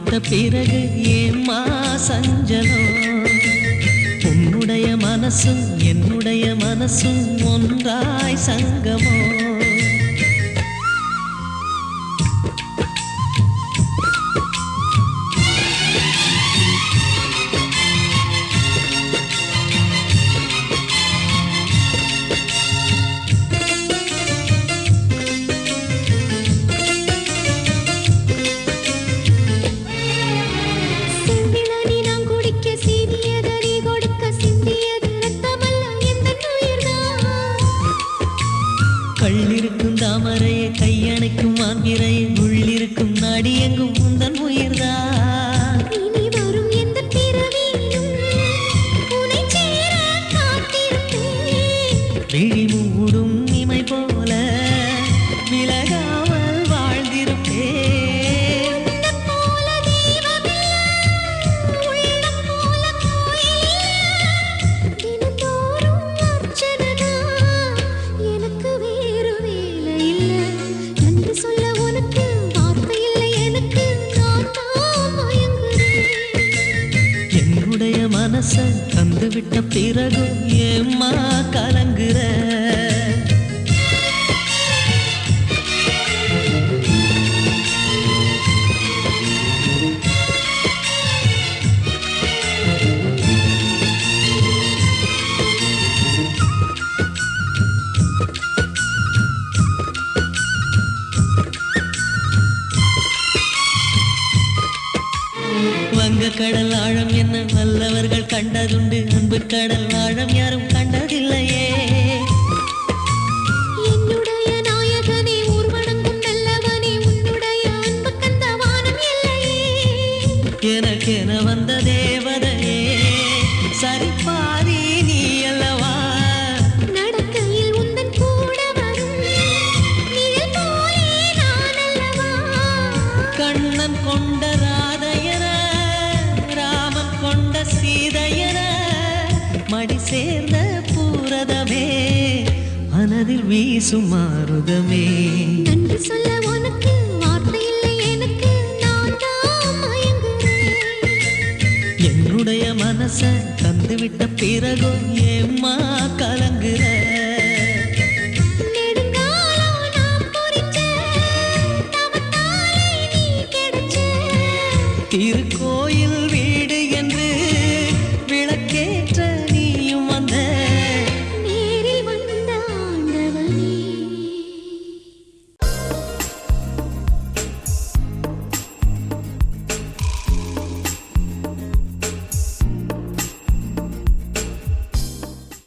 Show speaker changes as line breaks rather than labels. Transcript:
விட்ட பிறகு ஏம்மா சஞ்சலம் உன்னுடைய மனசும் என்னுடைய மனசும் ஒன்றாய் சங்கமோ
செம்பிளனி நான் குடிக்க சீனியத நீ கொடுக்க சிந்தியது ரத்தமல்ல எந்தன் உயிர்தான்
கள்ளிருக்கும் தாமரையை கையணைக்கும் மான்பிரையை உள்ளிருக்கும் நாடியெங்கும் உந்தன் உயிர்தான்
இனி வரும் எந்த பிறவியிலும் உனை சேர காத்திருப்பேன்
விழி மூடும் இமை போல விலகாமல் வாழ்ந்திருப்பேன்
உன்னைப் போல தெய்வமில்லை, உள்ளம் போல கோயிலில்லை. தினந்தோறும் அர்ச்சனைதான், எனக்கு வேறு வேலை இல்லை. நன்றி சொல்ல உனக்கு வார்த்தை இல்லை எனக்கு நான் தான் மயங்குறேன்
என்னுடைய மனச தந்துவிட்ட பிறகு ஏம்மா கலங்குற வங்க கடல் ஆழம் என்ன வல்லவர்கள் கண்டதுண்டு அன்பு கடல் ஆழம் யாரும் கண்டதில்லையே
என்னுடைய நாயகனே ஊர்வணங்கும் நல்லவனே உன்னுடைய அன்பு கந்த வானம் எல்லையே
எனக்கென வந்த தேவதையே சரிபாரி நீ அல்லவா
நடக்கையில் உந்தன் கூட வரும் நிழல் போலே நான் அல்லவா
கண்ணன் கொண்ட ராதையர ராமன் கொண்ட சீதையர மடி சேர்ந்த பூரதமே மனதில் வீசும் மாறுதமே
நன்றி சொல்ல உனக்கு வார்த்தை இல்லை எனக்கு நான் தான் மயங்குறேன்
என்னுடைய மனச தந்துவிட்ட பிறகு ஏம்மா கலங்குற
நெடுங்காலம் நான் பொறிச்ச தவத்தாலே நீ கிடைச்ச
திருக்கோ